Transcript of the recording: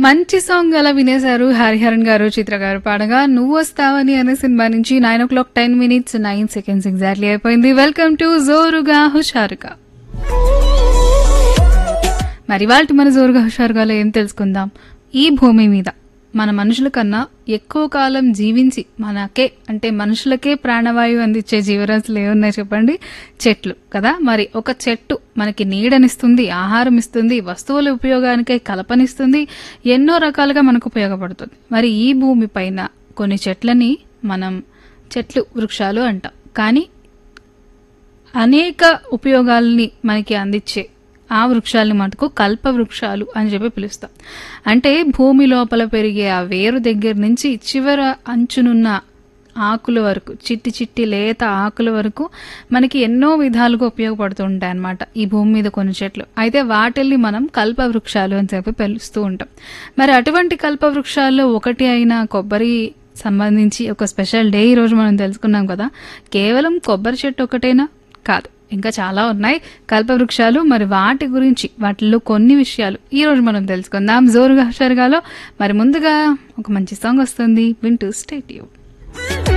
మంచి సాంగ్ అలా వినేశారు హరిహరన్ గారు చిత్ర గారు పాడగా నువ్వు వస్తావని అనే సినిమా నుంచి nine o'clock ten minutes nine seconds exactly అయిపోయింది వెల్కమ్ టు జోరుగా హుషారుగా మరి వాళ్ళ మన జోరుగా హుషారుగాలో ఏం తెలుసుకుందాం ఈ భూమి మీద మన మనుషుల కన్నా ఎక్కువ కాలం జీవించి మనకే అంటే మనుషులకే ప్రాణవాయువు అందించే జీవరాశులు ఏమున్నాయి చెప్పండి చెట్లు కదా మరి ఒక చెట్టు మనకి నీడనిస్తుంది ఆహారం ఇస్తుంది వస్తువుల ఉపయోగానికై కలపనిస్తుంది ఎన్నో రకాలుగా మనకు ఉపయోగపడుతుంది మరి ఈ భూమి పైన కొన్ని చెట్లని మనం చెట్లు వృక్షాలు అంటాం కానీ అనేక ఉపయోగాల్ని మనకి అందించే ఆ వృక్షాలని మటుకు కల్ప వృక్షాలు అని చెప్పి పిలుస్తాం అంటే భూమి లోపల పెరిగే ఆ వేరు దగ్గర నుంచి చివర అంచునున్న ఆకుల వరకు చిట్టి చిట్టి లేత ఆకుల వరకు మనకి ఎన్నో విధాలుగా ఉపయోగపడుతూ ఉంటాయి అన్నమాట ఈ భూమి మీద కొన్ని చెట్లు అయితే వాటిల్ని మనం కల్ప వృక్షాలు అని చెప్పి పిలుస్తూ ఉంటాం మరి అటువంటి కల్ప వృక్షాల్లో ఒకటి అయిన కొబ్బరి సంబంధించి ఒక స్పెషల్ డే ఈరోజు మనం తెలుసుకున్నాం కదా కేవలం కొబ్బరి చెట్టు ఒకటేనా కాదు ఇంకా చాలా ఉన్నాయి కల్పవృక్షాలు మరి వాటి గురించి వాటిల్లో కొన్ని విషయాలు ఈ రోజు మనం తెలుసుకుందాం జోరుగా హుషారుగాలో మరి ముందుగా ఒక మంచి సాంగ్ వస్తుంది వింటూ స్టేట్ యూ